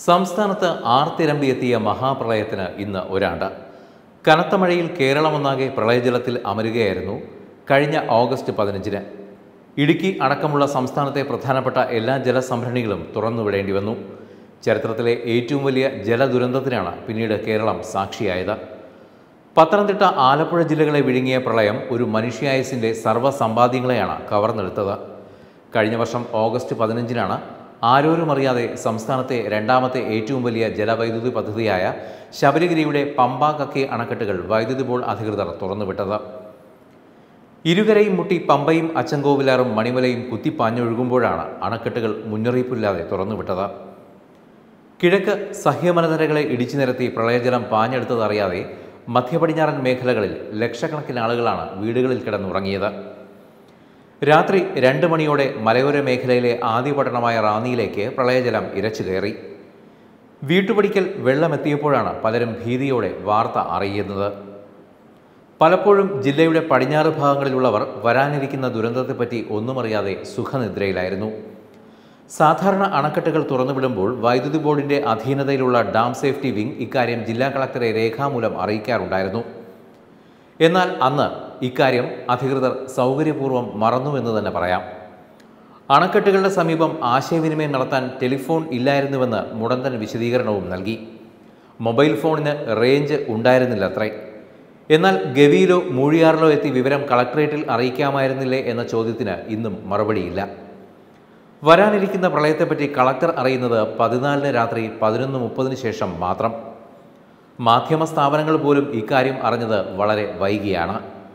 സംസ്ഥാനത്ത് ആർത്തിരമ്പിയെത്തിയ മഹാപ്രളയത്തിന് ഇന്ന് ഒരാണ്ട് കനത്ത മഴയിൽ കേരളമൊന്നാകെ പ്രളയജലത്തിൽ അമരുകയായിരുന്നു കഴിഞ്ഞ ഓഗസ്റ്റ് പതിനഞ്ചിന് ഇടുക്കി അടക്കമുള്ള സംസ്ഥാനത്തെ പ്രധാനപ്പെട്ട എല്ലാ ജലസംഭരണികളും തുറന്നുവിടേണ്ടി വന്നു ചരിത്രത്തിലെ ഏറ്റവും വലിയ ജലദുരന്തത്തിനാണ് പിന്നീട് കേരളം സാക്ഷിയായത് പത്തനംതിട്ട ആലപ്പുഴ ജില്ലകളെ വിഴുങ്ങിയ പ്രളയം ഒരു മനുഷ്യായുസിൻ്റെ സർവ്വസമ്പാദ്യങ്ങളെയാണ് കവർന്നെടുത്തത് കഴിഞ്ഞ വർഷം ഓഗസ്റ്റ് പതിനഞ്ചിനാണ് ആരോരും അറിയാതെ സംസ്ഥാനത്തെ രണ്ടാമത്തെ ഏറ്റവും വലിയ ജലവൈദ്യുതി പദ്ധതിയായ ശബരിഗിരിയുടെ പമ്പ കക്കി അണക്കെട്ടുകൾ വൈദ്യുതി ബോർഡ് അധികൃതർ തുറന്നുവിട്ടത് ഇരുകരയും മുട്ടി പമ്പയും അച്ചൻകോവിലാറും മണിമലയും കുത്തിപ്പാഞ്ഞൊഴുകുമ്പോഴാണ് അണക്കെട്ടുകൾ മുന്നറിയിപ്പില്ലാതെ തുറന്നുവിട്ടത് കിഴക്ക് സഹ്യമലനിരകളെ ഇടിച്ചു നിരത്തി പ്രളയജലം പാഞ്ഞെടുത്തതറിയാതെ മധ്യപടിഞ്ഞാറൻ മേഖലകളിൽ ലക്ഷക്കണക്കിന് ആളുകളാണ് വീടുകളിൽ കിടന്നുറങ്ങിയത് രാത്രി രണ്ട് മണിയോടെ മലയോര മേഖലയിലെ ആദ്യ പട്ടണമായ റാന്നിയിലേക്ക് പ്രളയജലം ഇരച്ചു കയറി വീട്ടുപടിക്കൽ വെള്ളമെത്തിയപ്പോഴാണ് പലരും ഭീതിയോടെ വാർത്ത അറിയുന്നത് പലപ്പോഴും ജില്ലയുടെ പടിഞ്ഞാറ് ഭാഗങ്ങളിലുള്ളവർ വരാനിരിക്കുന്ന ദുരന്തത്തെപ്പറ്റി ഒന്നുമറിയാതെ സുഖനിദ്രയിലായിരുന്നു സാധാരണ അണക്കെട്ടുകൾ തുറന്നുവിടുമ്പോൾ വൈദ്യുതി ബോർഡിന്റെ അധീനതയിലുള്ള ഡാം സേഫ്റ്റി വിംഗ് ഇക്കാര്യം ജില്ലാ കളക്ടറെ രേഖാമൂലം അറിയിക്കാറുണ്ടായിരുന്നു എന്നാൽ അന്ന് ഇക്കാര്യം അധികൃതർ സൗകര്യപൂർവ്വം മറന്നുവെന്ന് തന്നെ പറയാം അണക്കെട്ടുകളുടെ സമീപം ആശയവിനിമയം നടത്താൻ ടെലിഫോൺ ഇല്ലായിരുന്നുവെന്ന് മുടന്തൻ വിശദീകരണവും നൽകി മൊബൈൽ ഫോണിന് റേഞ്ച് ഉണ്ടായിരുന്നില്ലത്രേ എന്നാൽ ഗവിയിലോ മൂഴിയാറിലോ എത്തി വിവരം കളക്ടറേറ്റിൽ അറിയിക്കാമായിരുന്നില്ലേ എന്ന ചോദ്യത്തിന് ഇന്നും മറുപടിയില്ല വരാനിരിക്കുന്ന പ്രളയത്തെപ്പറ്റി കളക്ടർ അറിയുന്നത് പതിനാലിന് രാത്രി പതിനൊന്ന് മുപ്പതിന് ശേഷം മാത്രം മാധ്യമ സ്ഥാപനങ്ങൾ പോലും ഇക്കാര്യം അറിഞ്ഞത് വളരെ വൈകിയാണ്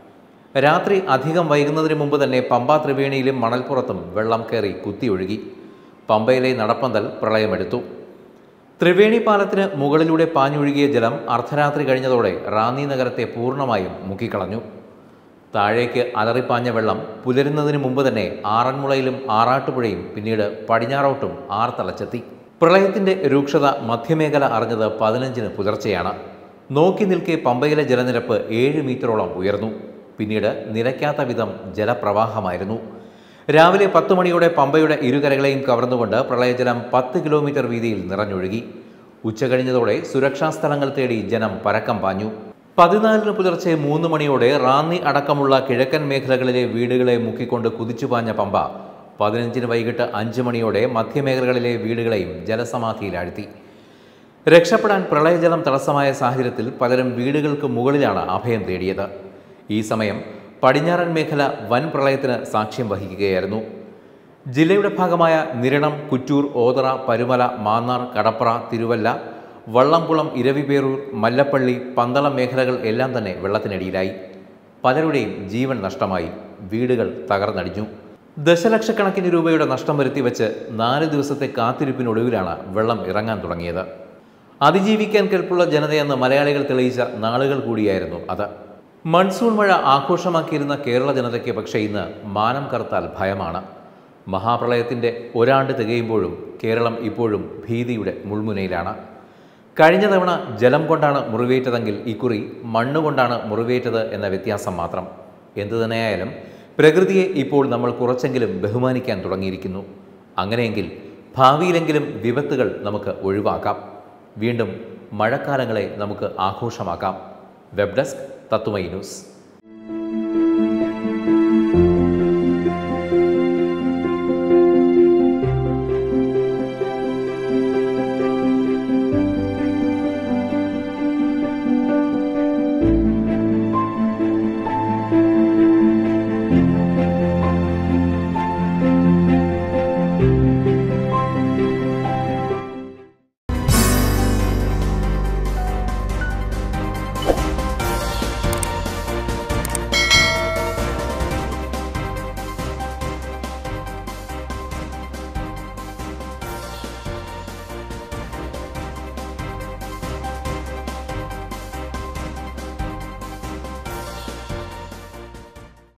രാത്രി അധികം വൈകുന്നതിന് മുമ്പ് തന്നെ പമ്പ ത്രിവേണിയിലും മണൽപ്പുറത്തും വെള്ളം കയറി കുത്തിയൊഴുകി പമ്പയിലെ നടപ്പന്തൽ പ്രളയമെടുത്തു ത്രിവേണി പാലത്തിന് മുകളിലൂടെ പാഞ്ഞൊഴുകിയ ജലം അർദ്ധരാത്രി കഴിഞ്ഞതോടെ റാന്നി നഗരത്തെ പൂർണ്ണമായും മുക്കിക്കളഞ്ഞു താഴേക്ക് അലറിപ്പാഞ്ഞ വെള്ളം പുലരുന്നതിന് മുമ്പ് തന്നെ ആറന്മുളയിലും ആറാട്ടുപുഴയും പിന്നീട് പടിഞ്ഞാറോട്ടും ആർത്തലച്ചെത്തി പ്രളയത്തിന്റെ രൂക്ഷത മധ്യമേഖല അറിഞ്ഞത് പതിനഞ്ചിന് പുലർച്ചെയാണ് നോക്കി നിൽക്കെ പമ്പയിലെ ജലനിരപ്പ് ഏഴ് മീറ്ററോളം ഉയർന്നു പിന്നീട് നിലയ്ക്കാത്ത വിധം ജലപ്രവാഹമായിരുന്നു രാവിലെ പത്ത് മണിയോടെ പമ്പയുടെ ഇരുകരകളെയും കവർന്നുകൊണ്ട് പ്രളയജലം പത്ത് കിലോമീറ്റർ വീതിയിൽ നിറഞ്ഞൊഴുകി ഉച്ചകഴിഞ്ഞതോടെ സുരക്ഷാ സ്ഥലങ്ങൾ തേടി ജനം പരക്കം പാഞ്ഞു പതിനാലിന് പുലർച്ചെ മൂന്ന് മണിയോടെ റാന്നി അടക്കമുള്ള കിഴക്കൻ മേഖലകളിലെ വീടുകളെ മുക്കിക്കൊണ്ട് കുതിച്ചുപാഞ്ഞ പമ്പ പതിനഞ്ചിന് വൈകിട്ട് അഞ്ച് മണിയോടെ മധ്യമേഖലകളിലെ വീടുകളെയും ജലസമാധിയിലാഴ്ത്തി രക്ഷപ്പെടാൻ പ്രളയജലം തടസ്സമായ സാഹചര്യത്തിൽ പലരും വീടുകൾക്ക് മുകളിലാണ് അഭയം തേടിയത് ഈ സമയം പടിഞ്ഞാറൻ മേഖല വൻ പ്രളയത്തിന് സാക്ഷ്യം വഹിക്കുകയായിരുന്നു ജില്ലയുടെ ഭാഗമായ നിരണം കുറ്റൂർ ഓതറ പരുമല മാന്നാർ കടപ്ര തിരുവല്ല വള്ളംകുളം ഇരവിപേരൂർ മല്ലപ്പള്ളി പന്തളം മേഖലകൾ എല്ലാം തന്നെ വെള്ളത്തിനടിയിലായി പലരുടെയും ജീവൻ നഷ്ടമായി വീടുകൾ തകർന്നടിഞ്ഞു ദശലക്ഷക്കണക്കിന് രൂപയുടെ നഷ്ടം വരുത്തി വെച്ച് നാല് ദിവസത്തെ കാത്തിരിപ്പിനൊടുവിലാണ് വെള്ളം ഇറങ്ങാൻ തുടങ്ങിയത് അതിജീവിക്കാൻ കെൽപ്പുള്ള ജനതയെന്ന് മലയാളികൾ തെളിയിച്ച നാളുകൾ കൂടിയായിരുന്നു അത് മൺസൂൺ മഴ ആഘോഷമാക്കിയിരുന്ന കേരള ജനതയ്ക്ക് പക്ഷേ ഇന്ന് മാനം കറുത്താൽ ഭയമാണ് മഹാപ്രളയത്തിൻ്റെ ഒരാണ്ട് തികയുമ്പോഴും കേരളം ഇപ്പോഴും ഭീതിയുടെ മുൾമുനയിലാണ് കഴിഞ്ഞ തവണ ജലം കൊണ്ടാണ് മുറിവേറ്റതെങ്കിൽ ഇക്കുറി മണ്ണുകൊണ്ടാണ് മുറിവേറ്റത് എന്ന വ്യത്യാസം മാത്രം എന്തു തന്നെയായാലും പ്രകൃതിയെ ഇപ്പോൾ നമ്മൾ കുറച്ചെങ്കിലും ബഹുമാനിക്കാൻ തുടങ്ങിയിരിക്കുന്നു അങ്ങനെയെങ്കിൽ ഭാവിയിലെങ്കിലും വിപത്തുകൾ നമുക്ക് ഒഴിവാക്കാം വീണ്ടും മഴക്കാലങ്ങളെ നമുക്ക് ആഘോഷമാക്കാം വെബ് ഡെസ്ക് തത്തുമൈ ന്യൂസ്